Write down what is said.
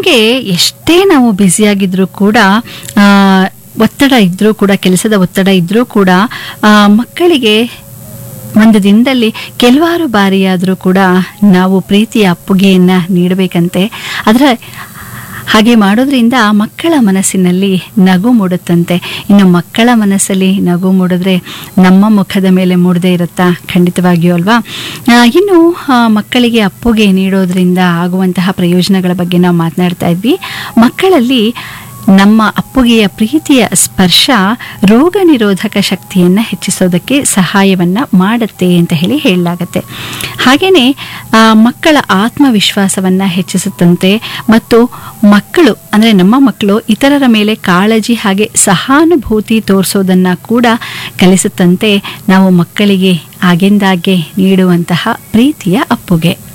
ಹಾಗೆ ಎಷ್ಟೇ ನಾವು ಬ್ಯುಸಿಯಾಗಿದ್ರೂ ಕೂಡ ಆ, ಒತ್ತಡ ಇದ್ರೂ ಕೂಡ ಕೆಲಸದ ಒತ್ತಡ ಇದ್ರೂ ಕೂಡ ಆ, ಮಕ್ಕಳಿಗೆ ಒಂದು ದಿನದಲ್ಲಿ ಕೆಲವಾರು ಬಾರಿಯಾದರೂ ಕೂಡ ನಾವು ಪ್ರೀತಿಯ ಅಪ್ಪುಗೆಯನ್ನ ನೀಡಬೇಕಂತೆ ಅದರ ಹಾಗೆ ಮಾಡೋದ್ರಿಂದ ಮಕ್ಕಳ ಮನಸ್ಸಿನಲ್ಲಿ ನಗು ಮೂಡುತ್ತಂತೆ ಇನ್ನು ಮಕ್ಕಳ ಮನಸ್ಸಲ್ಲಿ ನಗು ಮೂಡಿದ್ರೆ ನಮ್ಮ ಮುಖದ ಮೇಲೆ ಮೂಡದೇ ಇರುತ್ತಾ ಖಂಡಿತವಾಗಿಯೂ ಅಲ್ವಾ ಆ, ಇನ್ನು ಆ, ಮಕ್ಕಳಿಗೆ ಅಪ್ಪುಗೆ ನೀಡೋದ್ರಿಂದ ಆಗುವಂತಹ ಪ್ರಯೋಜನಗಳ ಬಗ್ಗೆ ನಾವು ಮಾತನಾಡ್ತಾ ಇದ್ವಿ ಮಕ್ಕಳಲ್ಲಿ ನಮ್ಮ ಅಪ್ಪುಗೆಯ ಪ್ರೀತಿಯ ಸ್ಪರ್ಶ ರೋಗ ನಿರೋಧಕ ಶಕ್ತಿಯನ್ನು ಹೆಚ್ಚಿಸೋದಕ್ಕೆ ಸಹಾಯವನ್ನ ಮಾಡುತ್ತೆ ಅಂತ ಹೇಳಿ ಹೇಳಲಾಗತ್ತೆ ಹಾಗೇನೆ ಆ, ಮಕ್ಕಳ ಆತ್ಮವಿಶ್ವಾಸವನ್ನ ಹೆಚ್ಚಿಸುತ್ತಂತೆ ಮತ್ತು ಮಕ್ಕಳು ಅಂದ್ರೆ ನಮ್ಮ ಮಕ್ಕಳು ಇತರರ ಮೇಲೆ ಕಾಳಜಿ ಹಾಗೆ ಸಹಾನುಭೂತಿ ತೋರಿಸೋದನ್ನ ಕೂಡ ಕಲಿಸುತ್ತಂತೆ ನಾವು ಮಕ್ಕಳಿಗೆ ಆಗಿಂದಾಗೆ ನೀಡುವಂತಹ ಪ್ರೀತಿಯ ಅಪ್ಪುಗೆ